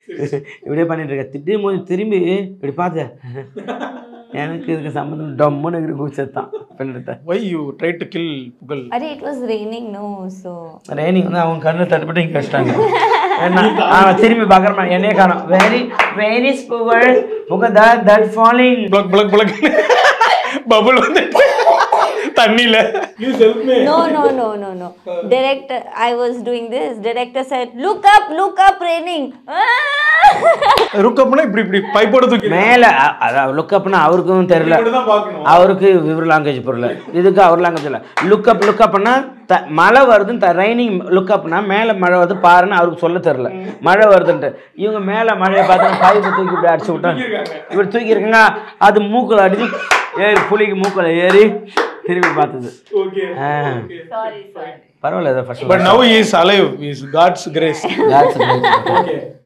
இப்படியே பண்ணிட்டு இருக்க திடீர்னு போது திரும்பி இப்படி பார்த்தேன் எனக்கு இதுக்கு சம்மந்தம் டம்முன்னு இருக்கிற குச்சத்தான் பண்ணிட்டு why you try to kill Pugazh Are it was raining, no, so raining வந்து அவங்க கண்ணில் தட்டுப்பட்டு இங்கே வச்சிட்டாங்க என்ன அவன் திரும்பி பார்க்குறமா என்னையே காணும் very very Pugazh Pugazh that that falling plug plug plug bubble வந்து தண்ணியில you help me no, no, no, no, no. Director, I was doing this. Director said, "Look up, look up, raining." ருக்கப்னா இப்படி இப்படி பைப்போட தூக்கி மேலே அதான் லுக்கப்னா அவருக்கும் தெரியல தான் பார்க்கணும் அவருக்கு இவர் லாங்குவேஜ் புரியல இதுக்கு அவர் லாங்குவேஜ் இல்லை லுக்கப் லுக்கப்னா த மழை வருதுன்னு த ரைனிங் லுக்கப்னா மேலே மழை வருது பாருன்னு அவருக்கு சொல்ல தெரில மழை வருதுன்ட்டு இவங்க மேலே மழையை பார்த்து பைப்பு தூக்கி இப்படி அடிச்சு விட்டாங்க இப்படி தூக்கியிருக்காங்க அது மூக்கில் அடிச்சு ஏறி புளிக்கு மூக்கில் ஏறி திரும்பி பார்த்தது ஓகே ஆ Sorry, sorry. பரவாயில்ல இதை first but now is alive is God's grace okay